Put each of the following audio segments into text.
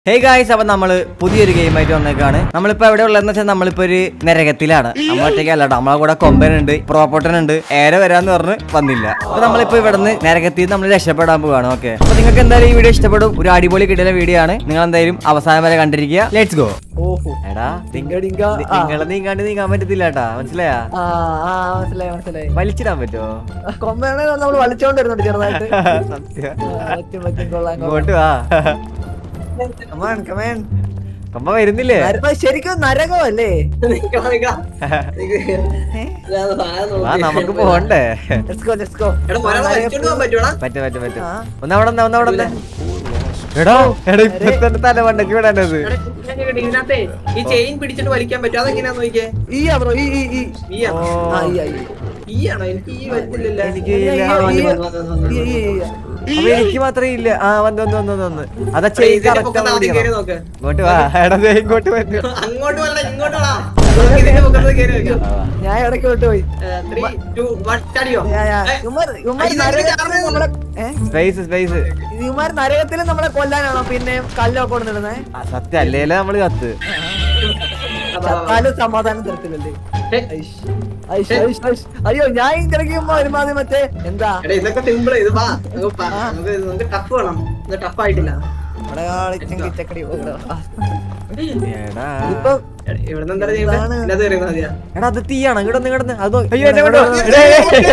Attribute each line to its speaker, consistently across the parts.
Speaker 1: Hey guys അപ്പൊ നമ്മള് പുതിയൊരു ഗെയിം ആയിട്ട് വന്നേക്കാണ് നമ്മളിപ്പോ എവിടെ ഉള്ളതെന്ന് വെച്ചാൽ നമ്മളിപ്പോ ഒരു നരകത്തിലാണ് നമ്മൾ ഒറ്റയ്ക്കല്ല കേട്ടോ നമ്മളെ കൂടെ കൊമ്പനുണ്ട് പ്രോപ്പോട്ടനുണ്ട് ഏരെ വരാന്ന് പറഞ്ഞ് വന്നില്ല അപ്പൊ നമ്മളിപ്പോ ഇവിടുന്ന് നരകത്തിൽ നമ്മൾ രക്ഷപ്പെടാൻ പോവാണ് ഓക്കെ അപ്പൊ നിങ്ങൾക്ക് എന്തായാലും ഈ വീഡിയോ ഇഷ്ടപ്പെടും ഒരു അടിപൊളി കിട്ടിയ വീഡിയോ ആണ് നിങ്ങൾ എന്തായാലും അവസാനം വരെ കണ്ടിരിക്കുക ലെറ്റ്സ് ഗോ
Speaker 2: ഓഹോ
Speaker 1: എടാ
Speaker 2: ഡിങ്ക ഡിങ്ക. ആ.
Speaker 1: നിങ്ങളെ നീങ്ങാണ്ട് നീങ്ങാൻ പറ്റത്തില്ല കേട്ടാ മനസ്സിലായാ
Speaker 2: ആ ആ മനസ്സിലായി മനസ്സിലായി
Speaker 1: വലിച്ചിടാൻ പറ്റുമോ
Speaker 2: കൊമ്പനെ നമ്മൾ വലിച്ചോണ്ടിരുന്നുണ്ട് ചെറുതായിട്ട്
Speaker 1: സത്യം
Speaker 2: ആ, പറ്റും പറ്റും കൊള്ളാം
Speaker 1: ഇങ്ങോട്ട് വാ
Speaker 2: കമാൻ കമാൻ
Speaker 1: കൊമ്പ വരുന്നില്ലേ
Speaker 2: ശരിക്കും നരകമല്ലേ
Speaker 1: വാ നമുക്ക് പോണ്ടേ
Speaker 2: ലെറ്റ്സ് ഗോ ലെറ്റ്സ് ഗോ
Speaker 1: പറ്റും പറ്റും പറ്റും
Speaker 2: ആ.
Speaker 1: ഒന്നവിടെ നിന്ന് ഒന്നവിടെ നിന്ന് എടാ എടാ ഇപ്പൊ തന്നെ തലമണ്ടക്ക് വിടാനത്
Speaker 3: ഇതിനകത്തെ ഈ ചെയിൻ പിടിച്ചിട്ട് വലിക്കാൻ പറ്റും അതെങ്ങനെയാന്ന് നോക്കിയേ
Speaker 2: ഈ ബ്രോ ഈ ഈ ഈ
Speaker 3: ഈ ആണോ?
Speaker 1: ഓ.
Speaker 2: ആ ഈ ആ, ഈ
Speaker 3: ഈ ആണോ എനിക്ക് ഈ പറ്റില്ലല്ലോ
Speaker 1: എനിക്ക്
Speaker 2: ഈ,
Speaker 1: ഇല്ല.
Speaker 2: ഈ,
Speaker 3: ആ,
Speaker 2: ഈ,
Speaker 3: വന്നു, വന്നു, വന്നു,
Speaker 2: ഈ, ഈ, ഈ, ഈ.
Speaker 1: അപ്പൊ എനിക്ക് മാത്രമേ ഇല്ല ആ വന്ന് വന്ന് വന്ന് വന്ന് വന്ന് അതാ
Speaker 3: എടാ,
Speaker 1: ചെയ്ത്
Speaker 3: ഇതിന്റെ പൊക്കത്ത് ആദ്യം കേറി നോക്ക്
Speaker 1: ഇങ്ങോട്ട് വാ എടാ ദേ ഇങ്ങോട്ട് വരൂ
Speaker 3: അങ്ങോട്ട് വല്ല ഇങ്ങോട്ട് വാ നമുക്ക് ഇതിന്റെ പൊക്കത്ത് കേറി വെക്കാം
Speaker 2: ഞാൻ ഇടയ്ക്ക് വിട്ടു പോയി
Speaker 3: ത്രീ ടു വൺ ചടിയോ
Speaker 2: ഞാൻ- ഞാൻ-
Speaker 3: ഏ,
Speaker 2: ഇവന്മാര്- ഇവന്മാര്
Speaker 3: അയ്യോ, ഇത്
Speaker 2: നരകത്തില്
Speaker 3: കാരണം
Speaker 2: നമ്മളെ ഏ?
Speaker 1: സ്പേസ് സ്പേസ്
Speaker 2: ഇവന്മാര് നരകത്തില് നമ്മളെ കൊല്ലാനാണോ പിന്നെ കല്ലൊക്കെ കൊണ്ടിടുന്നേ
Speaker 1: സത്യം അല്ലേലും നമ്മള് കത്ത്
Speaker 2: ചത്താലും സമാധാനം തരത്തില്ലല്ലേ
Speaker 3: ഏ,
Speaker 2: ഐഷ്, ഐഷ്, ഐഷ്, ഐഷ്. അയ്യോ ഞാൻ കിടക്കുമ്പോ ഒരുമാതിരി മറ്റേ എന്താ
Speaker 3: എടാ ഇതൊക്കെ സിമ്പിൾ ഇത് വാ നമുക്ക് പ- നമുക്ക് നമുക്ക് ടഫ് വേണം ഇത് ടഫ് ആയിട്ടില്ല
Speaker 2: മലയാളി ചെങ്കി ചക്കടി പോകണം. ആ.
Speaker 1: എടാ
Speaker 2: ഇപ്പൊ
Speaker 3: എടാ, ഇവിടുന്ന് എന്താ ചെയ്യുമ്പോ
Speaker 2: ഇതാണ്.
Speaker 3: ഇല്ലാതെ കയറിയാ മതിയാ
Speaker 1: എടാ അത് തീയാണ് ഇങ്ങോട്ട് ഇങ്ങോട്ട് അത് നോ- അയ്യോ എന്നെ കൊണ്ടോ എടേ,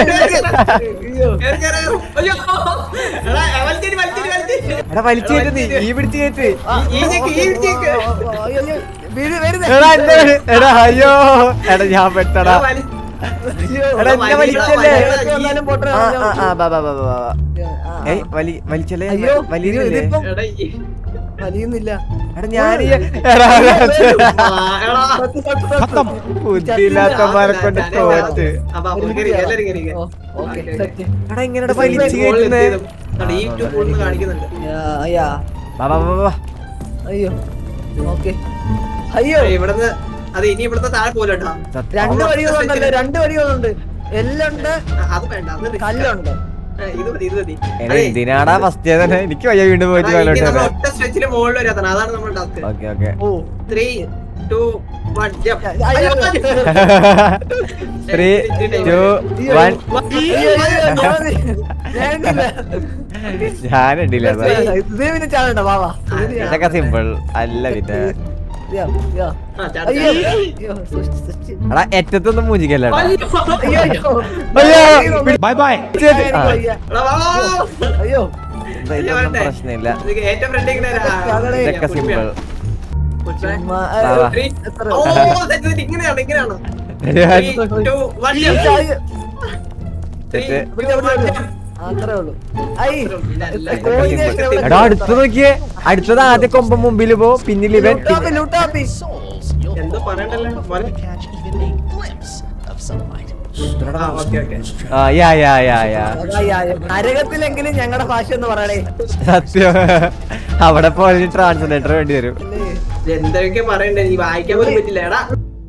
Speaker 2: അയ്യോ.
Speaker 3: കേറി, കേറി, കേറി. അയ്യോ എടാ വലിച്ചിട്ട് വലിച്ചിട്ട് വലിച്ചിട്ട്
Speaker 1: എടാ വലിച്ചു കയറ്റ് നീ ഈ പിടിച്ച് കയറ്റ്
Speaker 3: ഈ ചെക്ക് ഈ ചെക്ക്
Speaker 2: അയ്യോ, അയ്യോ. വീട്- വരുന്നേ.
Speaker 1: എടാ എന്നെ വിട്. എടാ അയ്യോ എടാ ഞാൻ പെട്ടടാ
Speaker 3: എടാ, വലി-
Speaker 2: അയ്യോ.
Speaker 1: എടാ എന്നെ വലിച്ചല്ലേ
Speaker 2: ഇടയ്ക്ക് വന്നാലും പൊട്ടണ
Speaker 1: ആ ആ ആ ബാ ബാ ബാ ബാ ബാ.
Speaker 2: ആ, ആ.
Speaker 1: ഏയ് വലി വലിച്ചല്ലേ
Speaker 2: അയ്യോ
Speaker 1: വലിയുന്നില്ലേ
Speaker 2: ഇതിപ്പം
Speaker 3: എടാ, ഈ-
Speaker 2: വലിയുന്നില്ല
Speaker 1: എടാ ഞാൻ എടാ
Speaker 3: ആ, എടാ.
Speaker 2: സത്യം, സത്യം, സത്യം.
Speaker 1: ബുദ്ധിയില്ലാത്തമാരെ കൊണ്ട് തോറ്റ്
Speaker 3: അപ്പൊ അപ്പൊ കേറി, എല്ലാരും കേറി, കേറി.
Speaker 2: ഓ, ഓക്കേ,
Speaker 3: ഓക്കേ,
Speaker 2: സെറ്റ്.
Speaker 1: എടാ ഇങ്ങനെ വലിച്ചു
Speaker 3: മുകളിൽ
Speaker 1: കയറ്റുന്നേ
Speaker 3: എത്തിയതും. കണ്ടോ, ഈ two full ന്ന് കാണിക്കുന്നുണ്ട്
Speaker 2: യാ, അയ്യാ.
Speaker 1: ബാ ബാ ബാ ബാ
Speaker 2: അയ്യോ ഓക്കെ അയ്യോ
Speaker 3: ഏയ്, ഇവിടുന്ന് അത് ഇനി ഇവിടുത്തെ താഴെ പോലെ കേട്ടോ
Speaker 1: സത്യം.
Speaker 2: രണ്ട് വഴികളുണ്ടല്ലോ രണ്ട് വഴികളുണ്ട് എല്ലുണ്ട്
Speaker 3: അത് വേണ്ട അത് risk ആ.
Speaker 2: കല്ലുണ്ട്
Speaker 3: ഏ, ഇത് മതി ഇത് മതി
Speaker 1: എടാ
Speaker 3: അതെ,
Speaker 1: എന്തിനാടാ ഫസ്റ്റ് തന്നെ എനിക്ക് വയ്യ വീണ്ടും പോയിട്ട്
Speaker 3: എടാ, ഇനി
Speaker 1: മേലോട്ട്
Speaker 3: നമ്മൾ
Speaker 1: വരാൻ
Speaker 3: ഒറ്റ സ്ട്രെച്ചിൽ മുകളിൽ വരാത്താണ് അതാണ് നമ്മുടെ ടാസ്ക്
Speaker 1: ഓക്കെ ഓക്കെ
Speaker 2: ഓ
Speaker 3: ത്രീ ടു വൺ
Speaker 2: അയ്യോ.
Speaker 1: ത്രീ ടു വൺ
Speaker 2: അയ്യോ, അയ്യോ, ഞാൻ- ഞാനില്ല.
Speaker 1: ഞാനുണ്ടില്ല
Speaker 2: ഇത് പിന്നെ ചാടണ്ട വാവാ
Speaker 1: ഇതൊക്കെ സിമ്പിൾ അല്ല പിന്നെ
Speaker 2: യാ, യാ. അയ്യോ അയ്യോ സൃഷ്ടി, സൃഷ്ടി.
Speaker 1: എടാ ഏറ്റത്തൊന്നും മൂജിക്കല്ല
Speaker 2: അയ്യോ അയ്യോ
Speaker 1: അയ്യോ
Speaker 4: ബൈ ബൈ
Speaker 2: എനിക്ക് വയ്യ. അയ്യോ
Speaker 1: ഇതൊന്നും പ്രശ്നമില്ല
Speaker 3: ഏറ്റവും ഫ്രണ്ട്
Speaker 1: ഇതൊക്കെ സിമ്പിൾ
Speaker 2: ചുമ്മാ,
Speaker 1: വാ, വാ.
Speaker 2: എത്ര
Speaker 3: ഇങ്ങനെയാണ് ഇങ്ങനെയാണ്
Speaker 1: സെറ്റ്
Speaker 3: Three, two, one,
Speaker 2: അയ്യോ, അയ്യോ.
Speaker 3: three,
Speaker 2: ഇവിടെ, ഇവിടെ, ഇവിടെ. ആ, അത്രേ ഉള്ളൂ ഐ
Speaker 3: ഇല്ല,
Speaker 2: coordination എവിടെ
Speaker 1: എടാ അടുത്ത് നോക്കിയേ അടുത്തത് ആദ്യ കൊമ്പ മുമ്പിൽ പോ പിന്നിൽ ഇവൻ
Speaker 2: ലൂട്ടാപ്പി, ലൂട്ടാപ്പി.
Speaker 3: എന്തോ പറയണ്ടല്ലോ മോനെ. ആ, okay, okay.
Speaker 1: ആ യാ യാ യാ യാ
Speaker 2: അതാ, യാ, യാ. നരകത്തിലെങ്കിലും ഞങ്ങളുടെ ഭാഷ എന്ന് പറയണേ
Speaker 1: സത്യം അവിടെ പോലെ ട്രാൻസ്ലേറ്റർ വേണ്ടി വരും
Speaker 3: ഇത് എന്തൊക്കെ പറയണ്ടേ നീ വായിക്കാൻ പോലും പറ്റില്ല എടാ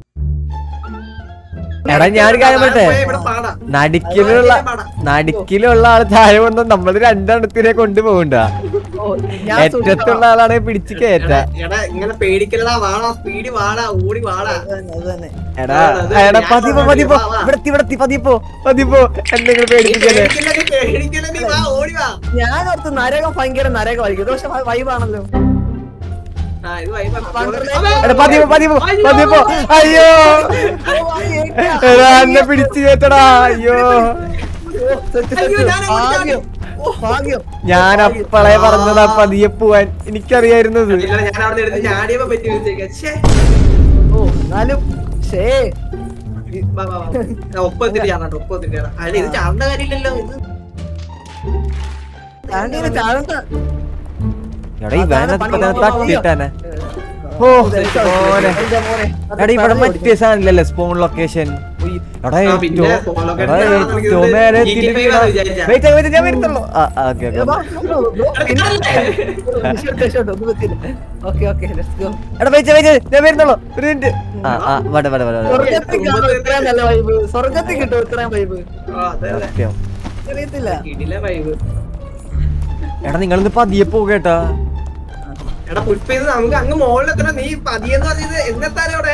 Speaker 1: എടാ ഞാൻ കാര്യം പറട്ടെ
Speaker 3: പോയാ ഇവിടെ പാടാ
Speaker 1: നടുക്കിലുള്ള നടുക്കിലുള്ള ആള് താഴെ വന്ന് നമ്മൾ രണ്ടെണ്ണത്തിനെ കൊണ്ടുപോകണ്ട
Speaker 2: ഓ, ഞാൻ
Speaker 1: ഏറ്റത്തുള്ള ആളാണ് പിടിച്ച് കയറ്റ
Speaker 3: എടാ, എടാ ഇങ്ങനെ പേടിക്കലടാ വാടാ സ്പീഡ് വാടാ ഓടി വാടാ
Speaker 2: അത് തന്നെ, അത് തന്നെ.
Speaker 1: എടാ
Speaker 3: അത്
Speaker 1: എടാ
Speaker 3: ഞാൻ
Speaker 1: പതിപ്പോ
Speaker 3: പറഞ്ഞില്ലേ,
Speaker 1: പതിപ്പോ
Speaker 3: വാ, വാ.
Speaker 1: ഇവിടെത്തി ഇവിടെത്തി പതിപ്പോ പതിപ്പോ എന്തെങ്കിലും
Speaker 3: നീ
Speaker 1: പേടിപ്പിക്കല്ലേ
Speaker 3: പേടിക്കില്ല, നീ പേടിക്കില്ല, നീ വാ, ഓടി വാ.
Speaker 2: ഞാൻ ഓർത്ത് നരകം ഭയങ്കര നരകമായിരിക്കും ഇത് പക്ഷെ വൈബാണല്ലോ
Speaker 3: ആ, ഇത് vibe ആണ്.
Speaker 2: പന്ത്രണ്ട്
Speaker 1: എടാ പതിപ്പോ പതിപ്പോ പതിപ്പോ അയ്യോ എടാ എന്നെ പിടിച്ച് കയറ്റടാ അയ്യോ
Speaker 3: അയ്യോ, ഞാൻ അങ്ങോട്ട്
Speaker 2: ഭാഗ്യം ഓ, ഭാഗ്യം
Speaker 1: ഞാൻ അപ്പളെ പറഞ്ഞതാ പതിയെ പോവാൻ എനിക്കറിയായിരുന്നത്
Speaker 3: ഇല്ല, ഞാൻ അവിടെ എടുത്ത് ചാടിയപ്പോ പറ്റി വിളിച്ചേക്കാം. ശ്ശേ.
Speaker 2: ഓ എന്നാലും ഷേ
Speaker 3: ഈ- വാ, വാ, വാ. ഞാൻ ഒപ്പത്തിന്റെ ചാടണം ഒപ്പത്തിന്റെ ചാടാം അല്ല ഇത് ചാടേണ്ട കാര്യമില്ലല്ലോ ഇത്
Speaker 2: ചാണ്ടിങ്ങനെ ചാടണ്ട
Speaker 1: എടാ ഈ വേനപ്പ തട്ടിട്ടാനെ ഓ മോനെ
Speaker 2: എന്റെ മോനെ
Speaker 1: എടാ ഇവിടെ മറ്റേ സാധനമില്ലല്ലേ സ്പോൺ ലൊക്കേഷൻ എടാ
Speaker 3: ആ, പിന്നെ
Speaker 1: ഏറ്റവും
Speaker 3: spawn location
Speaker 1: എടാ
Speaker 3: ആണെന്ന്
Speaker 1: ഏറ്റവും
Speaker 3: വിചാരിച്ചത്
Speaker 1: മേലെ
Speaker 3: GTA
Speaker 1: എത്തിയിട്ട്
Speaker 3: ആണെന്ന് വിചാരിച്ചതാ.
Speaker 1: വെയിറ്റ് ആയി, വെയിറ്റ് ആയി, ഞാൻ വരുത്തുള്ളൂ ആ ഓക്കെ
Speaker 2: ഏ, വാ,
Speaker 1: okay
Speaker 2: bro, bro, shot, shot, ഒന്നും പറ്റില്ല. ഓക്കേ ഓക്കേ ലെറ്റ്സ് ഗോ
Speaker 1: എടാ വെയിറ്റ് വെയിറ്റ് ഞാൻ വരുന്നുള്ളൂ ഒരു മിനിറ്റ് ആ ആ വട വട വട വട
Speaker 2: സ്വർഗത്തിൽ കാണും ഇത്രയും നല്ല വൈബ് സ്വർഗത്തിൽ കിട്ടും ഇത്രയും വൈബ്
Speaker 3: ആ, അതെ, അതെ.
Speaker 1: സത്യം
Speaker 2: അറിയത്തില്ല
Speaker 3: കിടിലൻ vibe.
Speaker 1: എടാ നിങ്ങളിന്ന് പതിയെ പോകേട്ടാ
Speaker 3: എടാ പുഷ്പ ഇത് നമുക്ക് അങ്ങ് മുകളിൽ എത്തണം നീ പതിയെന്ന് പറഞ്ഞത് എന്നെത്താനും അവിടെ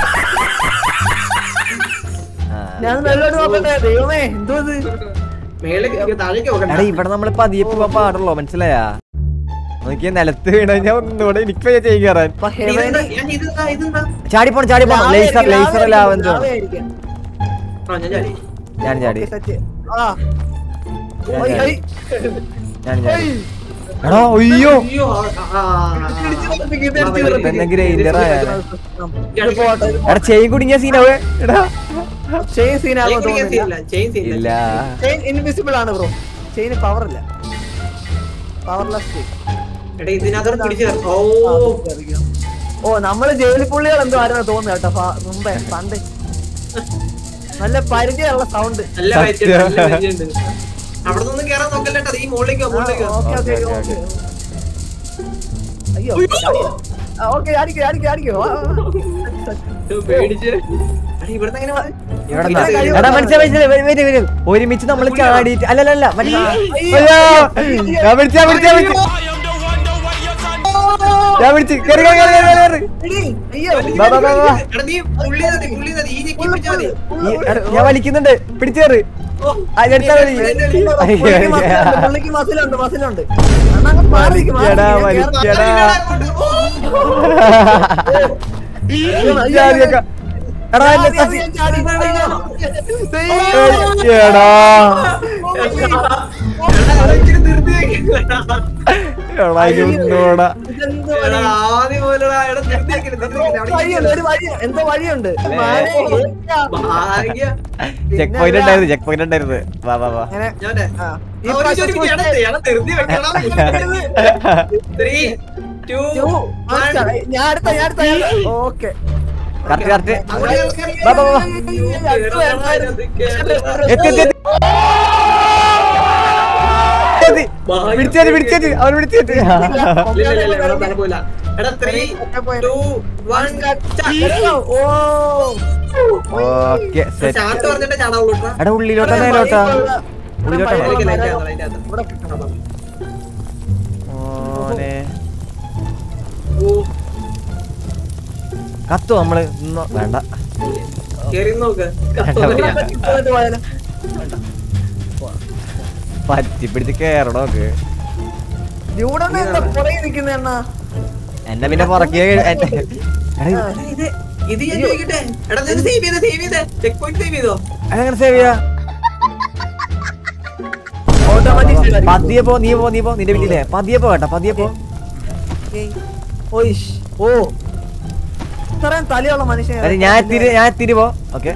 Speaker 1: ആ.
Speaker 2: ഞാൻ നല്ലോണം നോക്കട്ടെ ദൈവമേ എന്തോ ഇത്
Speaker 3: മേളിലേക്ക് താഴേക്ക് നോക്കണ്ട
Speaker 1: എടാ ഇവിടെ നമ്മള് പതിയെ പോവാൻ പാടുള്ളൂ മനസ്സിലായാ നോക്കിയ നിലത്ത് വീണ ഞാൻ ഒന്നുകൂടെ എനിക്ക് വയ്യ ചെയ്യും കയറാൻ
Speaker 2: ഇപ്പൊ
Speaker 3: ഇതെന്താ?
Speaker 2: ഹെവന്
Speaker 3: ഞാൻ ഇതെന്താ ഇതെന്താ
Speaker 1: ചാടി പോണം ചാടി പോണം ലേസർ ലേസർ ലാവൻ
Speaker 2: ലാവയായിരിക്കും.
Speaker 3: ആ ഞാൻ ചാടി
Speaker 1: ഞാൻ ചാടി
Speaker 2: ഓക്കേ, സെറ്റ്. ആ.
Speaker 1: ഞാൻ
Speaker 2: ഓയ്,
Speaker 1: ചാടി.
Speaker 2: ഓയ്.
Speaker 1: ഞാൻ ചാടി
Speaker 2: ഓയ്.
Speaker 1: എടാ ഒയ്യോ
Speaker 3: അയ്യോ ആ, ആ,
Speaker 2: ഇടിച്ച്
Speaker 3: ആ.
Speaker 2: തെറിപ്പിക്ക്, ഇടിച്ച് തെറിപ്പിക്ക്.
Speaker 1: ഇതെന്നെ grinder ആയാലേ.
Speaker 2: ഇത് പോട്ടെ, ഇത്
Speaker 1: എടാ ചെയിൻ കുടുങ്ങിയ സീനാവേ എടാ
Speaker 2: പോട്ടെ. ചെയിൻ സീനാകുമ്പോ
Speaker 3: ചെയിൻ
Speaker 2: തോന്നുന്നില്ല
Speaker 3: സീനില്ല, ചെയിൻ സീനില്ല.
Speaker 1: ഇല്ല
Speaker 2: ചെയിൻ ഇൻവിസിബിൾ ആണ് ബ്രോ ചെയിന് പവർ ഇല്ല പവർലെസ്
Speaker 3: എടാ ഇതിനകത്തോട് പിടിച്ച് കയറ്. ഓ
Speaker 2: ഓ നമ്മള് ജയിലിൽ പുള്ളികൾ എന്തോ ആയിരുന്നു തോന്നുന്നു കേട്ടോ ഫ- മുമ്പേ പണ്ട് നല്ല പരിചയമുള്ള സൗണ്ട്
Speaker 3: നല്ല
Speaker 1: സത്യം.
Speaker 3: പരിചയം, നല്ല പരിചയമുണ്ട്. അവിടെ നിന്ന് കേറാൻ നോക്കല്ലേട്ടാ ഈ മുകളിലേക്ക് വാ, മുകളിലേക്ക് വാ.
Speaker 2: ഓക്കെ ഓക്കെ
Speaker 1: ഓക്കേ,
Speaker 2: ഓക്കെ അയ്യോ ഓക്കെ അടിക്കോ അടിക്കോ അടിക്കോ ആ, ആ, ആ.
Speaker 3: ഇത് പേടിച്ച് എടാ, ഇവിടുന്ന് എങ്ങനെ വാ?
Speaker 1: ഇവിടെ
Speaker 2: ഇവിടെ
Speaker 1: നിന്നാ.
Speaker 2: കഴിവ്
Speaker 1: എടാ മനസ്സിലായി മനസ്സിലായി വരും വരും വരും ഒരുമിച്ച് നമ്മൾ ചാടിയിട്ട് അല്ലല്ല മറ്റേ
Speaker 2: അയ്യോ.
Speaker 1: അയ്യോ ഞാൻ പിടിച്ച ഞാൻ പിടിച്ച ഞാൻ പിടിച്ച ഞാൻ പിടിച്ച് കേറി കേറി കേറി കേറി കേറി
Speaker 2: എടി, അയ്യോ
Speaker 1: വാ, വാ, വാ, വാ.
Speaker 3: എടാ, നീ പുള്ളി മതി, പുള്ളി മതി. ഈ ഞെക്കി പിടിച്ചാ മതി.
Speaker 1: ഈ, എടാ, ഞാൻ വലിക്കുന്നുണ്ട് പിടിച്ചു കയറി
Speaker 3: ഓ,
Speaker 1: ആ, ഞാൻ എടുത്താ മതി.
Speaker 2: പുള്ളിക്ക് മസിലുണ്ട്, പുള്ളിക്ക് മസിലുണ്ട് മസിലുണ്ട് അണ്ണാ, അങ്ങോട്ട് മാറി നിക്ക്, മാറി
Speaker 1: എടാ,
Speaker 2: നിക്ക്, ഞാൻ
Speaker 1: വലിക്ക്.
Speaker 2: കേറാം.
Speaker 1: എടാ.
Speaker 2: അയ്യോ, അയ്യോ,
Speaker 1: ജാതിയൊക്കെ. എടാ എന്നെ
Speaker 2: ആദ്യം
Speaker 1: തപ്പി.
Speaker 2: ഞാൻ ചാടി, അയ്യോ. ദൈവമേ.
Speaker 1: ഏയ്, എടാ
Speaker 3: എടാ, അവിടെ ഇച്ചിരി ധൃതി വെക്കല്ലേടാ.
Speaker 1: എടാ ഇതൊന്നൂടാ
Speaker 2: ഇതെന്തോ
Speaker 3: എടാ,
Speaker 2: വഴി?
Speaker 3: ആദ്യം മുതലെടാ, എടാ, ധൃതി വെക്കല്, ധൃതി വെക്കല്. അവിടെ
Speaker 2: വഴിയുണ്ട്, ഒരു വഴി എന്തോ വഴിയുണ്ട് മാനേ, ഏറ്റാ.
Speaker 3: ഭാഗ്യ.
Speaker 1: ചെക്ക് പോയിന്റ് ഉണ്ടായിരുന്നു ചെക്ക് പോയിന്റ് ഉണ്ടായിരുന്നു വാ വാ വാ
Speaker 2: അങ്ങനെ,
Speaker 3: ഞാനേ,
Speaker 2: ആ.
Speaker 3: ആ,
Speaker 2: ഈ
Speaker 3: ഒരു
Speaker 2: പ്രാവശ്യം
Speaker 3: മിനിറ്റ്, എടാ, എടാ, ധൃതി വെക്കണം. Three, two,
Speaker 2: two,
Speaker 3: one.
Speaker 2: one. ഞാൻ അടുത്ത ഞാൻ അടുത്ത ഞാൻ അടുത്ത. ഓക്കെ
Speaker 1: കറക്റ്റ് കറക്റ്റ്
Speaker 3: അങ്ങോട്ട് കേറ്, കേറ്,
Speaker 1: വാ, വാ, വാ.
Speaker 3: കേറ്.
Speaker 1: എത്തി എത്തി എത്തി. എത്തി. പിടിച്ചേര് പിടിച്ചേര് അവൻ പിടിച്ചേര്
Speaker 3: ഇല്ല, ഇല്ല, ഇല്ല, ഇവിടെ തലപോല. എടാ, three, two, one, ചാ.
Speaker 2: ഓ
Speaker 1: ഓക്കെ സെറ്റ്
Speaker 3: ചാട്ട് പറഞ്ഞിട്ട് ചാടാവുള്ളൂ കേട്ടോ.
Speaker 1: എടാ ഉള്ളിലോട്ടാ നേരോട്ടാ ഉള്ളിലോട്ടാ
Speaker 3: അതിലേക്ക് light ആണ്, light ആണ്.
Speaker 2: ഇവിടെ കിട്ടണം.
Speaker 1: ഓനെ
Speaker 3: ഓ,
Speaker 1: കത്തു നമ്മള് ഇന്ന് വേണ്ട
Speaker 3: കേറി നോക്ക്.
Speaker 2: ഇവിടെ
Speaker 3: കത്തോന്നില്ല.
Speaker 2: കിട്ടുന്നിട്ട് പോയാലോ?
Speaker 1: പറ്റി പിടിച്ച് കേറണോക്ക്
Speaker 2: ഡ്യൂഡണ്ണ എന്താ പുറകെ നിൽക്കുന്ന എണ്ണ
Speaker 1: എന്നെ പിന്നെ പുറക്കേ എടാ ഇത്
Speaker 3: എടാ, ഇത് ഇത് ഞാൻ ചോദിക്കട്ടെ എടാ ഇത് സേവ് ചെയ്തേ സേവ് ചെയ്തേ ചെക്ക് പോയിന്റ് സേവ് ചെയ്തോ
Speaker 1: അതെങ്ങനെ സേവ് ചെയ്യാ
Speaker 2: ഓട്ടോമാറ്റിക്
Speaker 1: പതിയെ പോ നീ പോ നീ പോ നിന്റെ വീട്ടിലെ പതിയെ പോ കേട്ടോ പതിയെ പോ
Speaker 2: ഓയ്ഷ് ഓ ഇത്രയും തലയുള്ള മനുഷ്യൻ
Speaker 1: അതെ ഞാൻ എത്തിരി ഞാൻ എത്തിരി പോ ഓക്കെ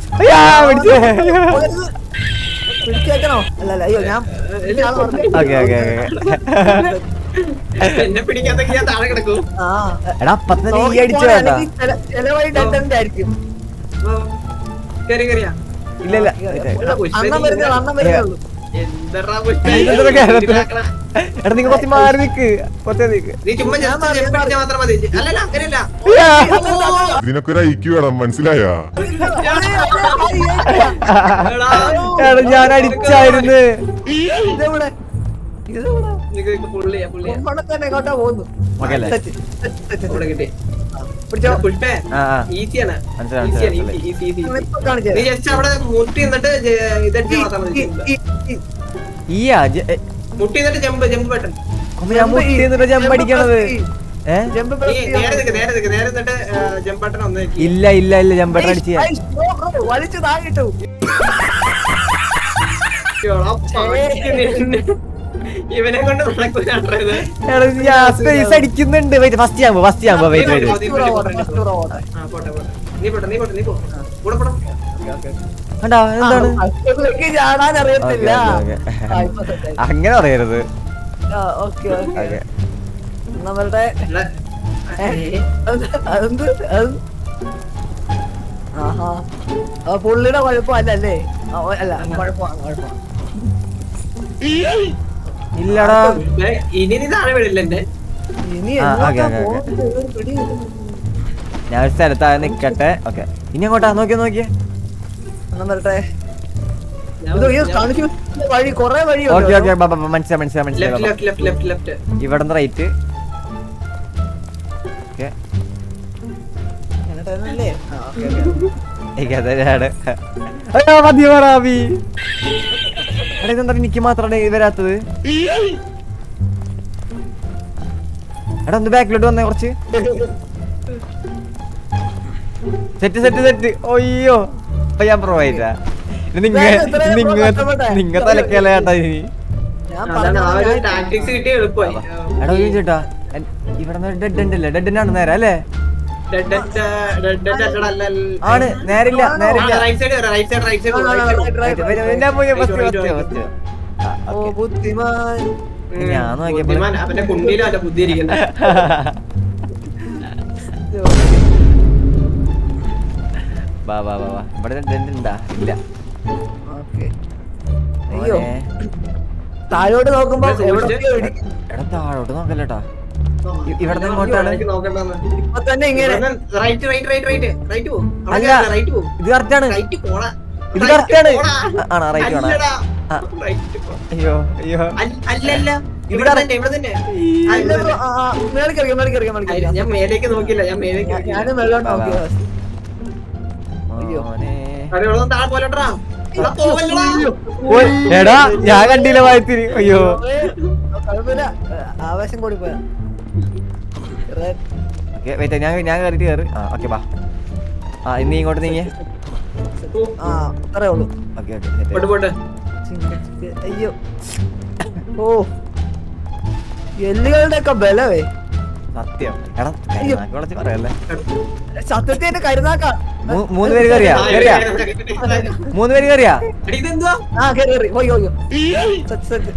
Speaker 2: പിടിച്ചേക്കണോ അല്ല അല്ല അയ്യോ ഞാൻ ഇയാള് പറഞ്ഞു.
Speaker 1: ഓക്കെ ഓക്കെ ഓക്കെ
Speaker 3: എന്നെ പിടിക്കാത്ത ഞാൻ താഴെ കിടക്കും
Speaker 2: ആ
Speaker 1: എടാ അപ്പത്തന്നെ നീ
Speaker 2: നോക്കി
Speaker 1: അടിച്ചു
Speaker 2: പോണേ,
Speaker 1: കേട്ടാ
Speaker 2: അല്ലെങ്കിൽ ചില- ചില വഴി ഡെഡ് ആയിരിക്കും
Speaker 3: കേറി കേറിയാ
Speaker 1: ഇല്ല ഇല്ല
Speaker 2: അണ്ണം വരുന്നേ അണ്ണം വരുന്നേ ഉള്ളൂ
Speaker 3: എന്തടാ
Speaker 1: ഇതെന്താ കേരളത്തില്? എടാ നിങ്ങൾ കുറച്ച് മാറി നിക്ക് കുറച്ച് നിക്ക്
Speaker 3: നീ ചുമ്മാ
Speaker 2: ഞാൻ
Speaker 3: ജസ്റ്റ്
Speaker 2: മാറി,
Speaker 3: ജമ്പ്
Speaker 2: ഞാൻ
Speaker 3: അടിച്ചാൽ മാത്രം മതി അല്ലല്ല അങ്ങനെയല്ല
Speaker 4: ഇതിനൊക്കെ ഒരു ഐക്യു വേണം മനസ്സിലായാ
Speaker 3: എടാ,
Speaker 1: എടാ ഞാൻ അടിച്ചായിരുന്നു
Speaker 2: ഇതെവിടെ ഇതെവിടെ
Speaker 3: നിനക്ക് ഇപ്പൊ പുള്ളിയാ പുള്ളിയാ
Speaker 2: കൊമ്പണ തന്നെ എങ്ങോട്ടാ പോകുന്നു
Speaker 1: ഓക്കെ അല്ലേ
Speaker 2: സെറ്റ്, സെറ്റ്, സെറ്റ്,
Speaker 3: ഇവിടെ
Speaker 2: സെറ്റ്.
Speaker 3: കിട്ടി
Speaker 2: പിടിച്ചോ
Speaker 3: പുഷ്പേ
Speaker 1: ആ ആ
Speaker 3: ഈസിയാണ്
Speaker 1: മനസ്സിലായി,
Speaker 3: ഈസിയാണ്
Speaker 1: മനസ്സിലായി.
Speaker 3: ഈസി ഈസി ഈസി
Speaker 2: ഇപ്പൊ കാണിച്ചു
Speaker 3: നീ
Speaker 2: തരാം.
Speaker 3: ജസ്റ്റ് അവിടെ മുട്ടി നിന്നിട്ട് ഇതടിച്ച് മാത്രം മതി
Speaker 2: ഈ- ഈ- ഈ-
Speaker 1: ഈയാ ജ- എ,
Speaker 3: മുട്ടി നിന്നിട്ട് ജമ്പ് ജമ്പ് ബട്ടൺ
Speaker 1: കൊമ്പ് ഞാൻ മുട്ടി എന്നിട്ട് ജമ്പ് അടിക്കണത് ഏ
Speaker 2: ജമ്പ്
Speaker 3: നീ
Speaker 2: press ചെയ്യാം.
Speaker 3: നേരെ നിൽക്ക് നേരെ നിൽക്ക് നേരെ നിന്നിട്ട് ജമ്പ് ബട്ടൺ ഒന്ന് ഞെക്കി.
Speaker 1: ഇല്ല ഇല്ല ഇല്ല ജമ്പ് അടിച്ച് ഞാൻ
Speaker 2: ഐസ്, ബ്രോ, ബ്രോ, വലിച്ചു താഴിട്ടു
Speaker 3: എടാ, പണിക്ക് നിന്നെ. ഇവനെ കൊണ്ട് നടക്കൂല ഇത്
Speaker 1: എടാ ഞാൻ സ്പേസ് അടിക്കുന്നുണ്ട് വെയിറ്റ് ഫസ്റ്റ് ഞാൻ ഫസ്റ്റ് ഞാൻ വെയിറ്റ് വെയിറ്റ്
Speaker 3: മതി, മതി, മതി, മതി. ആ, പോട്ടെ, പോട്ടെ. നീ പോട്ടെ നീ പോട്ടെ നീ പോ കൂടെ പോടാ
Speaker 1: കണ്ടാ എന്താണ്
Speaker 2: അപ്പുറത്തേക്ക് ചാടാൻ അറിയത്തില്ല
Speaker 1: ഓക്കേ, ഓക്കേ, ഓക്കേ.
Speaker 2: ആ, ഇപ്പൊ set ആയി.
Speaker 1: അങ്ങനെ പറയരുത്
Speaker 2: ആ, ഓക്കേ, ഓക്കേ.
Speaker 1: ഓക്കെ
Speaker 2: നമ്മളുടെ
Speaker 3: എടാ,
Speaker 2: ഏ, അത് അതെന്ത് അത് ആഹാ ആ പുള്ളിയുടെ കുഴപ്പമല്ലേ ആ, ഓ, അല്ല കുഴപ്പമാണ് കുഴപ്പമാണ്
Speaker 1: ഇല്ലടാ
Speaker 3: ഏ, ഇനി നീ താഴെ വീടില്ല എന്റെ
Speaker 2: ഇനി
Speaker 1: ആ,
Speaker 2: എങ്ങോട്ടാ
Speaker 1: ഓക്കേ, ഓക്കേ, ഓക്കേ.
Speaker 2: പോകുന്നത്? ഒരു പിടി കിട്ടുന്നില്ല.
Speaker 1: ഞാൻ ഒരു സ്ഥലത്തായി നിക്കട്ടെ ഓക്കെ ഇനി അങ്ങോട്ടാ നോക്കിയേ നോക്കിയേ
Speaker 2: എന്നാ വരട്ടെ ഇത് ഈ കാണിച്ചു വഴി കൊറേ
Speaker 1: ഓക്കെ
Speaker 2: വഴിയുണ്ട്
Speaker 1: ഓക്കെ മനസ്സിലായി മനസ്സിലായി
Speaker 3: ലെഫ്റ്റ്
Speaker 1: മനസ്സിലായി
Speaker 3: ലെഫ്റ്റ് ലെഫ്റ്റ് ലെഫ്റ്റ് ലെഫ്റ്റ്
Speaker 1: ഇവിടെ റൈറ്റ് ഓക്കെ
Speaker 2: എന്നിട്ടല്ലേ ആ ഓക്കെ
Speaker 1: ഏകദേശമാണ് അയ്യോ മതിയോ റാബി എടാ ഇതെന്താ എനിക്ക് മാത്രമാണ് ഇത് വരാത്തത് എടാ ഒന്ന് ബാക്കിലോട്ട് വന്നേ കുറച്ച് സെറ്റ് സെറ്റ് സെറ്റ് ഒയ്യോ അപ്പൊ ഞാൻ പ്രൊവൈഡാ നിങ്ങ നിങ്ങ നിങ്ങ തലക്കല ചേട്ടാ ഇനി
Speaker 2: ഞാൻ
Speaker 3: അതാണ് ആ ഒരു
Speaker 2: പറഞ്ഞു
Speaker 3: ടാക്ടിക്സ് കിട്ടിയ എളുപ്പമായി
Speaker 1: എടാ ഒരു ചേട്ടാ ഇവിടെ ഡെഡ് ഉണ്ടല്ലേ ഡെഡിനാണ് നേരെ അല്ലേ ആണ് നേരില്ല നേരില്ല
Speaker 3: right side right side right
Speaker 2: ആ, ആ, ആ,
Speaker 3: സൈഡ്
Speaker 2: right, right,
Speaker 1: വരും, വരും, ഞാൻ പോയി ഫസ്റ്റ് ഫസ്റ്റ് ഫസ്റ്റ്
Speaker 2: ഓ ബുദ്ധിമാൻ
Speaker 1: ഞാൻ നോക്കിയപ്പോ
Speaker 3: ബുദ്ധിമാൻ അവന്റെ കുണ്ടിയിലും അവന്റെ ബുദ്ധി ഇരിക്കുന്നത്
Speaker 1: വാ വാ വാ വാ ഇവിടെ ഡെഡ് ഉണ്ടാ ഇല്ല
Speaker 2: ഓക്കെ അയ്യോ
Speaker 1: മോനെ.
Speaker 2: താഴോട്ട് നോക്കുമ്പോ
Speaker 3: ഇവിടെ
Speaker 2: എവിടെയൊക്കെയോ ഇടിക്കും.
Speaker 1: എടാ താഴോട്ട് നോക്കല്ലേട്ടാ ഇ- ഇവിടുന്ന് ഇങ്ങോട്ടാണ്
Speaker 3: നോക്കണ്ടെന്ന്
Speaker 2: ഇപ്പൊ തന്നെ ഇങ്ങനെ
Speaker 3: right right right right right പോ
Speaker 1: അല്ല.
Speaker 3: റൈറ്റ് പോ
Speaker 1: ഇത് കറക്റ്റ് ആണ്
Speaker 3: റൈറ്റ് പോടാ
Speaker 1: ഇത് correct ആണ്. ആ, ആണോ? right ആണോ? ആ.
Speaker 3: റൈറ്റ് പോ
Speaker 1: അയ്യോ അയ്യോ
Speaker 3: അല്ല- അല്ലല്ല
Speaker 1: ഇത്
Speaker 3: ഇവിടെ
Speaker 1: correct.
Speaker 3: തന്നെ ഇവിടെ തന്നെ ആ,
Speaker 2: ഇല്ല,
Speaker 3: ഇവിടെ
Speaker 2: ഇപ്പൊ,
Speaker 3: തന്നെ.
Speaker 2: ആ, ആ, മേളിക്ക് ഇറങ്ങി, മേളിക്ക് ഇറങ്ങി, മേളിക്ക്
Speaker 3: അല്ല,
Speaker 2: ഇറങ്ങി.
Speaker 3: ഞാൻ മേലേക്ക് നോക്കില്ല ഞാൻ മേലേക്ക്
Speaker 2: ഞാ-
Speaker 3: നോക്കിയില്ല.
Speaker 2: ഞാനും മേലോട്ട്
Speaker 1: വാ, വാ.
Speaker 2: നോക്കിയത് അയ്യോ.
Speaker 1: മോനെ.
Speaker 3: അവിടെ ഇവിടെ നിന്ന് താഴെ പോലെട്ടാ ഇവിടെ പോവല്ലടാ
Speaker 1: ഓയ്, എടാ ഞാൻ കണ്ടില്ല വായത്തിരി അയ്യോ
Speaker 2: ഏ, കുഴപ്പമില്ല ഏ, ആവേശം കൂടി പോയാ Red.
Speaker 1: ഓക്കെ വെയിറ്റ് ഞാൻ ഞാൻ കയറിയിട്ട് കയറി ആ ഓക്കെ വാ ആ ഇനി ഇങ്ങോട്ട് നീങ്ങിയേ
Speaker 2: ആ അത്രേ ഉള്ളൂ
Speaker 1: ഓക്കെ ഓക്കെ
Speaker 3: പോട്ട് പോട്ട്
Speaker 2: ചിങ്ക- അയ്യോ ഓ എല്ലുകളുടെ ഒക്കെ ബലവേ
Speaker 1: സത്യം എടാ
Speaker 2: അയ്യോ.
Speaker 1: കരുനാക്ക് വിളിച്ച് പറയല്ലേ
Speaker 2: സത്യത്തെ എന്റെ കരുനാക്ക
Speaker 1: മൂ- മൂന്ന് പേര് കയറിയാ കയറിയാ മൂന്ന് പേര് കയറിയാ
Speaker 3: എടി, ഇതെന്തുവാ
Speaker 2: ആ കയറി കയറി പോയി പോയി സത്യ സത്യം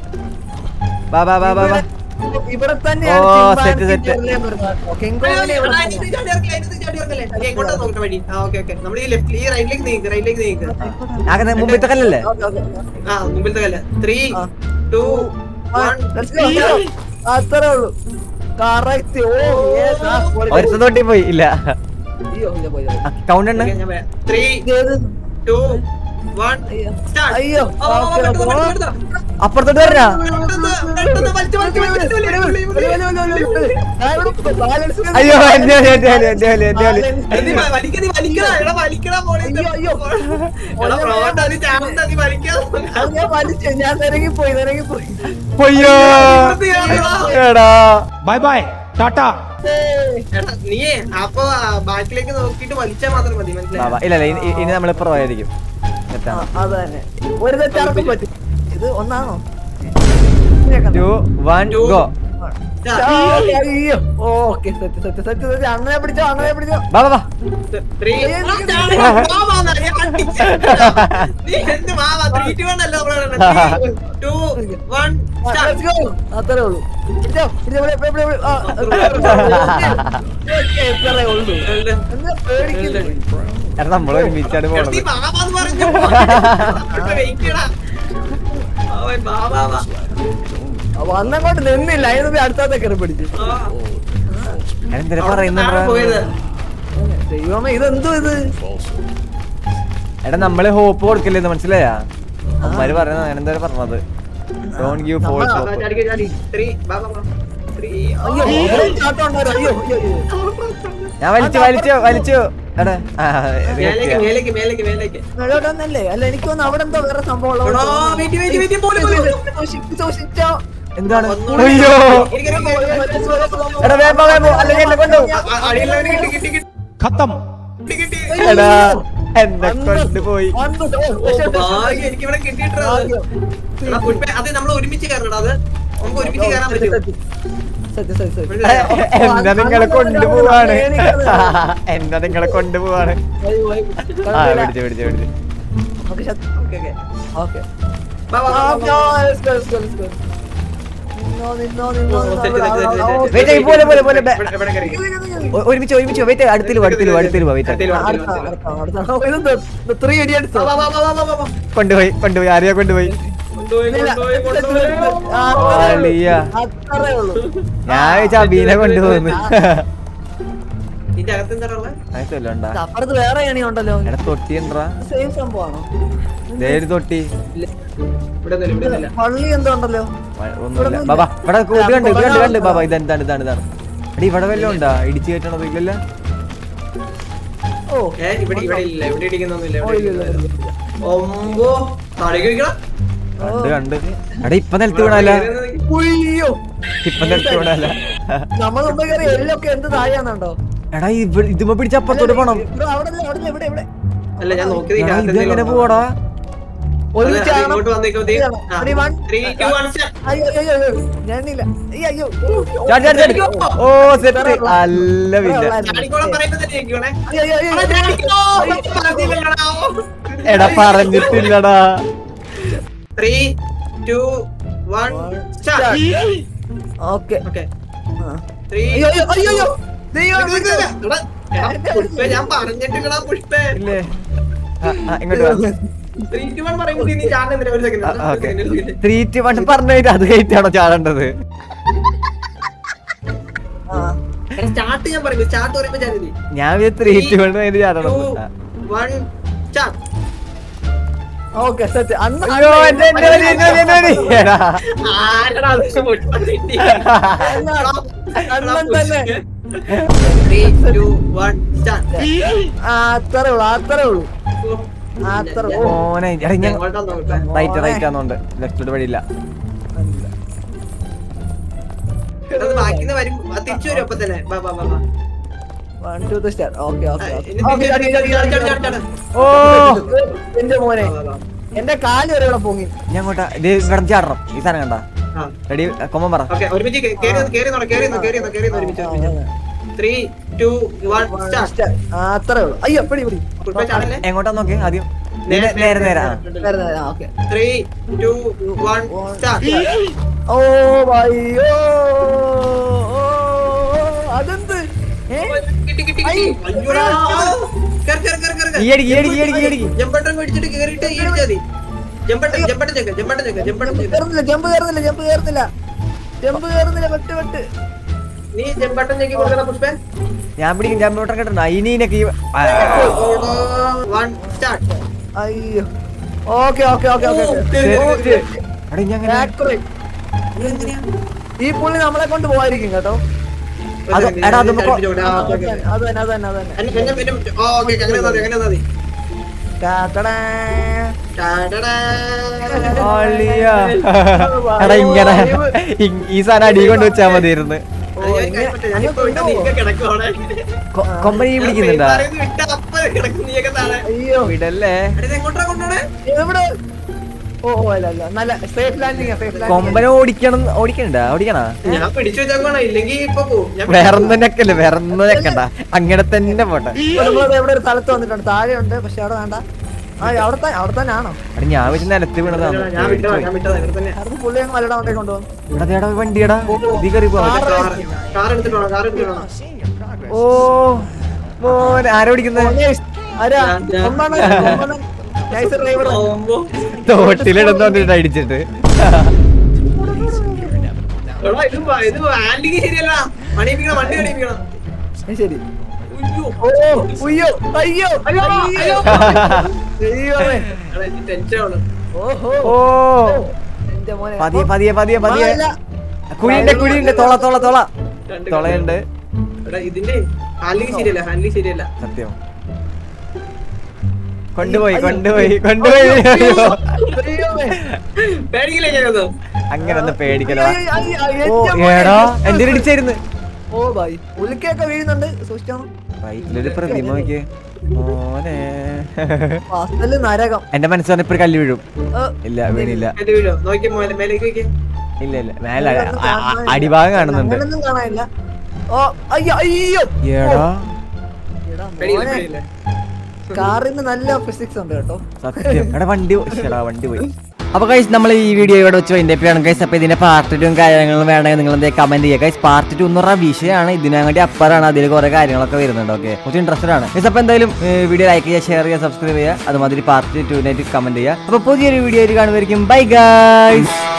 Speaker 1: വാ വാ വാ വാ വാ
Speaker 2: ഇവിടെ- ഇവിടെ തന്നെയാണ്
Speaker 1: ഓ,
Speaker 2: ചിമ്പാൻസി
Speaker 1: set, set.
Speaker 2: ചെറിയ മൃഗം. കിങ്കോങ്ങിനെ ഇവിടെ
Speaker 3: ആ, ഇത് ചാടി ഇറക്കി, ഇത് ചാടി ഇറക്കല്ലേ? അല്ലേ, എങ്ങോട്ടാ നോക്കണ വഴി? ആ, okay, okay. നമ്മള് ഈ left- ഈ right ലേക്ക് നീക്ക്, right ലേക്ക് നീക്ക്.
Speaker 1: ഞാൻ മുമ്പത്തെ കല്ലല്ലേ
Speaker 2: ഓക്കേ, ഓക്കേ.
Speaker 3: ആ, മുമ്പിലത്തെ കല്ല്. Three,
Speaker 2: ആ.
Speaker 3: two,
Speaker 2: ആ,
Speaker 3: one.
Speaker 2: let's go, let's go. അത്രേ ഉള്ളൂ കറക്റ്റ് ഓ yes, ആ, quality.
Speaker 1: ഒരുത്ത തൊട്ടി പോയി ഇല്ല
Speaker 2: അയ്യോ ഇല്ല പോയി പോയി.
Speaker 1: കൗണ്ട് ഉണ്ട്
Speaker 3: Okay, ഞാൻ വരാം. Three,
Speaker 2: ഇതേത്?
Speaker 3: two, one,
Speaker 2: അയ്യോ.
Speaker 3: start.
Speaker 2: അയ്യോ
Speaker 3: ആ, ആ, ആ,
Speaker 2: ഓക്കേ,
Speaker 3: പെട്ടെന്ന്,
Speaker 2: ഓക്കേ.
Speaker 3: പെട്ടെന്ന്, പെട്ടെന്ന്.
Speaker 1: അപ്പുറത്തോട്ട് വരണ
Speaker 3: പെട്ടെന്ന്, പെട്ടെന്ന് വലിച്ച്, വലിച്ച്, വലിച്ച്, വലിച്ച്, വലിച്ച്, വലിച്ച്, വലിച്ച്.
Speaker 2: ഞാൻ ഇവിടെ balance ചെയ്ത്
Speaker 1: അയ്യോ എന്റെ വലി, എന്റെ വലി, എന്റെ വലി, എന്റെ വലി.
Speaker 3: എടി, നീ വ- വലിക്ക, നീ വലിക്കടാ, എടാ, വലിക്കടാ മോളെ, ഇത്.
Speaker 2: അയ്യോ, അയ്യോ.
Speaker 3: എടാ, പ്രോട്ട, നീ ചാവുന്ന, നീ വലിക്കാ.
Speaker 2: അത് ഞാൻ വലിച്ചു ഞാൻ നിരങ്ങി പോയി നിരങ്ങി പോയി
Speaker 1: പൊയ്യോ എടാ
Speaker 5: बाय बाय टाटा
Speaker 3: എടാ, നീയേ അപ്പൊ ബാക്കിലേക്ക് നോക്കിട്ട് വലിച്ചാ മാത്രം മതി
Speaker 1: വാ,
Speaker 3: മനസ്സിലായോ
Speaker 1: വാ. ഇല്ല ഇല്ല ഇനി- ഇനി നമ്മൾ പ്രൊവൈഡിക്കും
Speaker 2: ആ,
Speaker 1: തെറ്റാണ്
Speaker 2: അത് തന്നെ ഒരു തെറ്റാർക്കും പറ്റും ഇത് ഒന്നാണോ
Speaker 1: ടു വൺ
Speaker 3: Two.
Speaker 1: ഗോ
Speaker 2: അയ്യോ okay set set set set അങ്ങനെ പിടിച്ചോ അങ്ങനെ പിടിച്ചോ
Speaker 1: വാ വാ വാ
Speaker 3: Three. ആ, ചാടി. മാമാ, ഞാൻ അടിച്ചെടുത്തതാ. നീ എന്ത് മാമാ? Three, two, one അല്ലേ നമ്മള് പറയുന്നത്? Three, two, one, start.
Speaker 2: Let's go. അത്രേ ഉള്ളൂ പിടിച്ചോ പിടിച്ചോ ഇവിടെ, ഇവിടെ, ഇവിടെ, ഇവിടെ. ആ, ഓക്കേ, ഇത്രേ ഉള്ളൂ
Speaker 3: എന്ത്?
Speaker 2: എന്താ പേടിക്കുന്നു
Speaker 1: എടാ നമ്മൾ ഒരുമിച്ചാണ്
Speaker 3: എടാ,
Speaker 1: പോണത്
Speaker 3: നീ മാമാന്ന് പറഞ്ഞു. ഇവിടെ wait ചെയ്യടാ. അവൻ മാമാവാ.
Speaker 2: വന്നങ്ങോട്ട് നിന്നില്ല അതിന് പോയി അടുത്തത്തെ കയറി പിടിച്ചു
Speaker 3: ആ.
Speaker 1: എന്തിനാ
Speaker 3: അവിടെ താഴെ
Speaker 1: പറയുന്ന
Speaker 3: പോയത്.
Speaker 2: ദൈവമേ ഇതെന്തോ ഇത്
Speaker 1: എടാ നമ്മള് ഹോപ്പ് കൊടുക്കില്ലെന്ന് മനസ്സിലായാ അമ്മമാര് പറയുന്നത് ഞാൻ എന്താ പറഞ്ഞത് ഡോണ്ട് ഗീവ് ഫോൾസ്
Speaker 2: നമ്മളാ-
Speaker 3: ആ,
Speaker 1: ഹോപ്പ്
Speaker 3: ചാടിക്ക്, ചാടി. Three, വാ, വാ, വാ. Three.
Speaker 2: അയ്യോ ഇവിടെ ചാട്ടം ഉണ്ടായിരുന്നു അയ്യോ അയ്യോ അയ്യോ
Speaker 1: ഞാൻ വലിച്ചു വലിച്ചു വലിച്ചു എടാ ആ, ഇത്
Speaker 3: മേലേക്ക്,
Speaker 1: കിട്ടിയ.
Speaker 3: മേലേക്ക്, മേലേക്ക്, മേലേക്ക്.
Speaker 2: മേലോട്ട് വന്നല്ലേ അല്ല എനിക്ക് തോന്നുന്നു അവിടെ എന്തോ വേറെ സംഭവം ഉള്ളത്
Speaker 3: എടാ, വെയിറ്റ്, വെയിറ്റ്, വെയിറ്റ്, പോലെ, പോലെ, പോലെ.
Speaker 2: സൂക്ഷിച്ച്, സൂക്ഷിച്ചോ.
Speaker 1: എന്താണ്
Speaker 3: ഒന്നുകൂടി.
Speaker 1: അയ്യോ
Speaker 3: എനിക്കറിയാം.
Speaker 1: എടാ വേമ്പോ വേമ്പോ അല്ലെങ്കിൽ എന്നെ കൊണ്ടു
Speaker 3: ആ, ആ, അടിയിലുള്ളവന് കിട്ടി, കിട്ടി, കിട്ടി,
Speaker 5: खत्म
Speaker 3: കിട്ടി, കിട്ടി.
Speaker 1: എടാ എന്നെ കൊണ്ടുപോയി
Speaker 2: വന്നു, ഓ,
Speaker 3: ഓ,
Speaker 2: പക്ഷേ,
Speaker 3: ഭാഗ്യം, എനിക്കിവിടെ കിട്ടിയിട്ടാ അത്.
Speaker 2: ഭാഗ്യം.
Speaker 3: എടാ, പുഷ്പേ, അത് നമ്മൾ ഒരുമിച്ച് കയറണം അത് നമുക്ക് ഒരുമിച്ച് കയറാൻ പറ്റും
Speaker 2: സത്യം, സത്യം, സത്യം.
Speaker 3: മനസ്സിലായോ?
Speaker 1: എന്താ നിങ്ങളെ കൊണ്ടുപോവാണ് എന്താ നിങ്ങളെ കൊണ്ടുപോവാണ്
Speaker 2: വരൂ, വരൂ.
Speaker 1: ആ
Speaker 2: കുഴപ്പമില്ല.
Speaker 1: പിടിച്ചു പിടിച്ചു പിടിച്ചു
Speaker 2: നമുക്ക് ശത്-
Speaker 3: ഓക്കേ, ഓക്കേ.
Speaker 2: ഓക്കേ.
Speaker 3: വാ, വാ,
Speaker 2: ആ,
Speaker 3: വാ,
Speaker 2: no,
Speaker 3: വാ.
Speaker 2: let's go, let's go, let's go. നിന്നോ, നിന്നോ, നിന്നോ,
Speaker 3: ഓ,
Speaker 2: നിന്നോ,
Speaker 3: തെറ്റ്, തെറ്റ്, തെറ്റ്,
Speaker 2: ആ,
Speaker 3: തെറ്റ്.
Speaker 2: ഓ,
Speaker 1: Wait, ഈ പോലെ, പോലെ, പോലെ, ബേ-
Speaker 3: ഇവിടെ- ഇവിടെ കയറി.
Speaker 1: ഒ- ഒരുമിച്ച് ഒരുമിച്ച് വെയിറ്റ് അടുത്തിൽ അടുത്തിൽ അടുത്തിൽ വെയിറ്റ്
Speaker 3: അടുത്തിൽ വാ.
Speaker 2: അടുത്ത, അടുത്ത, അടുത്ത. ഓ, ഇതെന്ത്? ഇത് three അടി അടിച്ചോ?
Speaker 3: വാ, വാ, വാ, വാ, വാ, വാ, വാ.
Speaker 1: കൊണ്ടുപോയി കൊണ്ടുപോയി ആരെയാ കൊണ്ടുപോയി
Speaker 3: കൊണ്ടുപോയി,
Speaker 2: ഇല്ല,
Speaker 3: കൊണ്ടുപോയി, കൊണ്ടുപോയി.
Speaker 2: ആ, അത്രേ ഉള്ളൂ.
Speaker 1: അളിയാ.
Speaker 2: അത്രേ ഉള്ളൂ.
Speaker 1: ഞാൻ വിചാരിച്ച അബീനെ കൊണ്ടുപോകുന്നു
Speaker 3: ഇതിന്റെ അകത്ത് എന്താ ഉള്ളത്
Speaker 1: അയച്ചല്ലോണ്ടാ
Speaker 2: ഇത് അപ്പുറത്ത് വേറെ അണി ഉണ്ടല്ലോ
Speaker 1: എടാ തൊട്ടി എന്താ
Speaker 2: സെയിം സംഭവമാണോ
Speaker 1: ദേര് തൊട്ടി
Speaker 3: ഇവിടെ ഒന്നുമില്ല, ഇവിടെ ഒന്നുമില്ല.
Speaker 2: പള്ളി എന്തോ ഉണ്ടല്ലോ
Speaker 1: വ- ഒന്നുമില്ല ബാബാ ഇവിടെ ഇത് കണ്ട് ഇത് കണ്ട് കണ്ട് ബാബാ ഇതെന്താണ് ഇതാണ് ഇതാണ് എടി ഇവിടെ വല്ലതും ഉണ്ടാ ഇടിച്ചു കയറ്റണത് ഇല്ലല്ലോ
Speaker 2: ഓ
Speaker 3: ഏ ഇവിടെ ഇവിടെ ഇല്ല ഇവിടെ ഇടിക്കുന്നൊന്നുമില്ല
Speaker 2: ഓ,
Speaker 3: ഇവിടെ
Speaker 2: ഇല്ല, ഇല്ല,
Speaker 3: ഇടിക്കുന്നില്ല. ഒമ്പോ താഴേക്ക് വെക്കണം
Speaker 1: കണ്ട് കണ്ട് എടാ ഇപ്പൊ നിലത്ത് വീണല്ല
Speaker 2: ഉയ്യോ
Speaker 1: ഇപ്പൊ നിലത്ത് വീണല്ല
Speaker 2: നമ്മൾ മുമ്പ് കയറി എല്ലൊക്കെ എന്ത് താഴെയാണുണ്ടോ
Speaker 1: എടാ ഇവിടെ ഇതുമ്പോ പിടിച്ച അപ്പുറത്തോട്ട് പോണം
Speaker 2: ഇവിടെ അവിടെ ഇല്ല, അവിടെ ഇല്ല, ഇവിടെ ഇവിടെ
Speaker 3: അല്ല ഞാൻ നോക്കിയത്
Speaker 1: എടാ,
Speaker 3: ഇതിനകത്ത്
Speaker 1: ഇതെങ്ങനെ
Speaker 3: എന്തെങ്കിലും
Speaker 1: പോവാടാ
Speaker 2: ഒരു
Speaker 3: അത്
Speaker 2: ചാണം
Speaker 3: ഇങ്ങോട്ട് വന്നേക്കോ, ദേ. ആ.
Speaker 2: Three, one.
Speaker 3: Three, two, one, start.
Speaker 2: അയ്യോ അയ്യോ അയ്യോ ഞാനില്ല അയ്യോ അയ്യോ
Speaker 1: ചാടി ചാടി ചാടി ഓ സെറ്റ് അല്ല പിന്നെ
Speaker 3: ചാടിക്കോളാൻ പറയുമ്പോ തന്നെ ജയിക്കുവാണേ.
Speaker 2: അയ്യോ അയ്യോ
Speaker 3: എടാ, ചാടിക്കോ. പറഞ്ഞില്ലടാ.
Speaker 1: എടാ പറഞ്ഞിട്ടില്ലടാ
Speaker 3: Three, two, one, start.
Speaker 2: Okay
Speaker 3: Okay. Three,
Speaker 2: അയ്യോ അയ്യോ അയ്യോ അയ്യോ ദൈവം
Speaker 3: നിക്ക് നിക്ക് നിക്ക്. എടാ, എടാ, പുഷ്പേ, ഞാൻ പറഞ്ഞിട്ടില്ലടാ പുഷ്പേ
Speaker 1: ഇല്ലേ ആ, ആ, ഇങ്ങോട്ട് വാ
Speaker 3: ത്രീ ടു വൺ പറയുമ്പോ നീ ചാടുന്നില്ല ഒരു second
Speaker 1: okay three two one പറഞ്ഞു കഴിഞ്ഞാൽ അത് കഴിഞ്ഞാണോ ചാടേണ്ടത്
Speaker 3: സ്റ്റാർട്ട് ഞാൻ പറയുമ്പോ സ്റ്റാർട്ട് പറയുമ്പോ ചാടി
Speaker 1: ഞാൻ ത്രീ ടു വൺ കഴിഞ്ഞ് ചാടണം ആ.
Speaker 3: വൺ സ്റ്റാർട്ട്
Speaker 2: ഓക്കെ സെറ്റ് അന്ന്
Speaker 1: അയ്യോ എന്റെ എന്റെ വരി, എന്റെ വരി, എന്റെ വരി. എടാ.
Speaker 3: ആരടാ അത് പൊട്ടി
Speaker 2: അണ്ണൻ തന്നെ
Speaker 3: ത്രീ ടു വൺ സ്റ്റാർട്ട്
Speaker 2: ആ അത്രേ ഉള്ളൂ അത്രേ ഉള്ളൂ അത്ര ഓ
Speaker 1: മോനെ എടാ ഞാൻ
Speaker 3: എങ്ങോട്ടാ നോക്കട്ടെ
Speaker 1: റൈറ്റ് റൈറ്റ് ആണെന്നുണ്ട് ലെഫ്റ്റോട്ട് വഴിയില്ല
Speaker 3: എടാ, അത് ബാക്കിന്ന് വരും അത് തിരിച്ചു വരും അപ്പൊ തന്നെ ബാ ബാ ബാ ബാ
Speaker 2: one two three start okay
Speaker 3: ആ,
Speaker 2: ഓക്കെ
Speaker 3: ഇനി തിരിച്ച് ചാടി, ചാടി, ചാടി, ചാടി, ചാടി.
Speaker 1: ഓ
Speaker 2: എന്റെ മോനെ
Speaker 3: ബാ, ബാ, ബാ.
Speaker 2: എന്റെ കാല് വരെ ഇവിടെ പൊങ്ങി
Speaker 1: ഞാൻ അങ്ങോട്ടാ ഇത് ഇവിടെ ചാടണം ഈ സാധനം കണ്ട
Speaker 3: ആ,
Speaker 1: റെഡി കൊമ്പൻ പറ
Speaker 3: ഓക്കേ, ഒരുമിച്ച് കേ- കേറി നിന്ന്, കേറി നിന്ന്, കേറി നിന്ന്, കേറി നിന്ന്, കേറി നിന്ന്, ഒരുമിച്ച്, ഒരുമിച്ച്. ത്രീ ടു വൺ സ്റ്റാർട്ട്
Speaker 2: ആ അത്രേ ഉള്ളൂ അയ്യോ പിടി പിടി
Speaker 3: പുഷ്പ ചാടല്ലേ
Speaker 1: എങ്ങോട്ടാ നോക്കി ആദ്യം നേരെ നേരെ നേരെ ആ.
Speaker 2: Okay
Speaker 3: three two one start
Speaker 2: ഓ അയ്യോ അതെന്ത് ഏ?
Speaker 3: കിട്ടി കിട്ടി കിട്ടി അയ്യോടാ കേറി കേറി കേറി കേറി
Speaker 1: ഈ അടിക്ക് ഈ അടിക്ക് ഈ അടിക്ക് ഈ അടിക്ക്
Speaker 3: ജമ്പട്ടൻ മേടിച്ചിട്ട് കേറിയിട്ട് ഈ അടിച്ചാ മതി jump button jump button check jump button check jump button check
Speaker 2: കേറുന്നില്ല ജമ്പ് കേറുന്നില്ല ജമ്പ് കേറുന്നില്ല ജമ്പ് കേറുന്നില്ല വെട്ട് വെട്ട്
Speaker 3: നീ ജമ്പട്ടൻ ചെക്ക് കൊടുക്കണ പുഷ്പൻ
Speaker 1: ഞാൻ പിടിക്കും ഞാൻ ബോട്ടർ കേട്ടോ ഇനിയൊക്കെ ഈ ആ.
Speaker 3: വൺ സ്റ്റാർട്ട്
Speaker 2: അയ്യോ okay okay okay okay
Speaker 1: set. എടാ ഞാൻ അങ്ങനെ
Speaker 2: ഈ പുള്ളി നമ്മളെ കൊണ്ട് പോവായിരിക്കും കേട്ടോ
Speaker 1: അത് എടാ, അത് നമുക്ക്
Speaker 2: അത് തന്നെ അത് തന്നെ അത് തന്നെ അത് തന്നെ
Speaker 3: അങ്ങനെ മതി അങ്ങനെ മതി
Speaker 2: ടാറ്റടാ.
Speaker 1: അളിയാ. എടാ ഇങ്ങനെ ഇ- ഈ സാധനം അടി കൊണ്ട് വെച്ചാ മതിയായിരുന്നു
Speaker 2: ഓ, ഇങ്ങനെ- അങ്ങനെ കൊണ്ടുപോവോ?
Speaker 1: കൊ- കൊമ്പനി പിടിക്കുന്നുണ്ടാ
Speaker 2: അയ്യോ
Speaker 1: വിടല്ലേ
Speaker 3: എങ്ങോട്ടാ കൊണ്ടോണേ
Speaker 2: എവിടെ ഓ ഓ അല്ല അല്ല നല്ല സേഫ് ലാൻഡിങ് സേഫ് ലാൻഡിങ്
Speaker 1: കൊമ്പനെ ഓടിക്കണം ഓടിക്കണ്ട ഓടിക്കണ
Speaker 3: ഞാൻ പിടിച്ചു വെച്ചാൽ ഇല്ലെങ്കിൽ ഇപ്പൊ പോവും ഞാൻ
Speaker 1: വേറൊന്നും നെക്കല്ലേ വേറൊന്നും നെക്കണ്ട അങ്ങനെ തന്നെ പോട്ടെ
Speaker 2: നമ്മളത് എവിടെ ഒരു സ്ഥലത്ത് വന്നിട്ടുണ്ട് താഴെ ഉണ്ട് പക്ഷെ അവിടെ വേണ്ട ആ അവിടെ തന്നെ അവിടെ തന്നെ ആണോ
Speaker 1: എടാ ഞാൻ വെച്ച് നിലത്ത് വീണതാണ്
Speaker 3: ഞാൻ വിട്ടതാ ഞാൻ വിട്ടതാ ഇവിടെ തന്നെ
Speaker 2: അടുത്ത് പുള്ളി അങ്ങ് മലയുടെ കൊണ്ടേ കൊണ്ടുവന്നു
Speaker 1: ഇവിടെ ദേടാ വണ്ടിയടാ ഇതി കയറി പോവാൻ പറ്റും.
Speaker 3: കാർ കാർ എടുത്തിട്ട് വേണം കാർ എടുത്തിട്ട് വേണം
Speaker 1: ഓ മോനെ ആരോ ഓടിക്കുന്നത്
Speaker 2: ആരാ
Speaker 3: ഞാൻ- ഞാൻ-
Speaker 2: ഒന്നാണ് ഒന്നാണ് നൈസ് ഡ്രൈവർ
Speaker 3: പോകുമ്പോ
Speaker 1: തോട്ടിലിടുന്ന വന്നിട്ട് അടിച്ചിട്ട്
Speaker 3: എടാ, ഇത് വ- ഇത് ഹാൻഡിങ് ശരിയല്ല പണിയിപ്പിക്കണം വണ്ടി പണിയിപ്പിക്കണം
Speaker 2: ശരി
Speaker 3: ഉയ്യോ.
Speaker 2: ഓ ഉയ്യോ അയ്യോ
Speaker 3: അയ്യോ, അയ്യോ.
Speaker 2: ദൈവമേ
Speaker 3: എടാ, എനിക്ക് ടെൻഷൻ ആണ്
Speaker 2: ഓഹോ
Speaker 1: ഓ
Speaker 2: എന്റെ മോനെ
Speaker 1: പതിയെ പതിയെ പതിയെ പതിയെ
Speaker 2: അല്ല.
Speaker 1: കുഴിയുണ്ട് കുഴിയുണ്ട് തോള തോള തോള
Speaker 3: രണ്ട്
Speaker 1: തുളയുണ്ട്
Speaker 3: എടാ ഇതിന്റെ ഹാൻഡിങ് ശരിയല്ല ഹാൻഡിങ് ശരിയല്ല
Speaker 1: സത്യം കൊണ്ടുപോയി കൊണ്ടുപോയി കൊണ്ടുപോയി
Speaker 2: ദൈവമേ
Speaker 3: പേടിക്കില്ലേ ഞാനത്
Speaker 1: അങ്ങനെ ഒന്ന് പേടിക്കലോ
Speaker 2: അയ്യോ, അയ്യോ, അയ്യോ,
Speaker 1: ഓ
Speaker 2: എന്റെ മോനെ.
Speaker 1: ഏടാ എന്റെ ഇടിച്ചായിരുന്നു
Speaker 2: ഓ ഭായി ഉൽക്കൊക്കെ വീഴുന്നുണ്ട് സൂക്ഷിക്കണം
Speaker 1: റൈറ്റിലൊരു പ്രതിമ നോക്കിയേ മോനെ
Speaker 2: വാസ്തല് നരകം
Speaker 1: എന്റെ മനസ്സ് പറഞ്ഞ ഇപ്പൊ ഒരു കല്ല് വീഴും
Speaker 2: ഏ,
Speaker 1: ഇല്ല വീണില്ല
Speaker 3: എന്റെ വീടോ നോക്കി മോലെ മേലേക്ക് നോക്കി
Speaker 1: ഇല്ല ഇല്ല മേലെ അ- അ- അടിഭാഗം കാണുന്നുണ്ട്
Speaker 2: അങ്ങനൊന്നും കാണാനില്ല ഓ അയ്യോ അയ്യോ
Speaker 1: ഏടാ
Speaker 2: എടാ
Speaker 3: പേടിയില്ല
Speaker 2: മോനെ
Speaker 3: പേടിയില്ല
Speaker 2: കാറിന് നല്ല ഫിസിക്സ് ഉണ്ട് കേട്ടോ
Speaker 1: സത്യം എടാ വണ്ടി പോ- ശ്ശെടാ, വണ്ടി പോയി അപ്പൊ കൈസ് നമ്മൾ ഈ വീഡിയോ ഇവിടെ വെച്ച് അതിന്റെ പേരാണ് കൈസ് അപ്പൊ ഇതിന്റെ പാർട്ട് ടു കാര്യങ്ങളും വേണമെങ്കിൽ നിങ്ങൾ എന്തെങ്കിലും കമന്റ് ചെയ്യുക കൈസ് പാർട്ട് ടു എന്ന് പറഞ്ഞ വിഷയമാണ് ഇതിനെ വേണ്ടി അപ്പറാണ് അതിൽ കുറെ കാര്യങ്ങളൊക്കെ വരുന്നുണ്ട് ഓക്കെ കുറച്ച് ഇൻട്രസ്റ്റഡ് ആണ് കൈസ് അപ്പൊ എന്തായാലും വീഡിയോ ലൈക്ക് ചെയ്യുക ഷെയർ ചെയ്യുക സബ്സ്ക്രൈബ് ചെയ്യുക അതുമാതിരി പാർട്ട് ടുവിനായിട്ട് കമന്റ് ചെയ്യുക അപ്പൊ പുതിയൊരു വീഡിയോ കാണുമായിരിക്കും ബൈ ഗൈസ്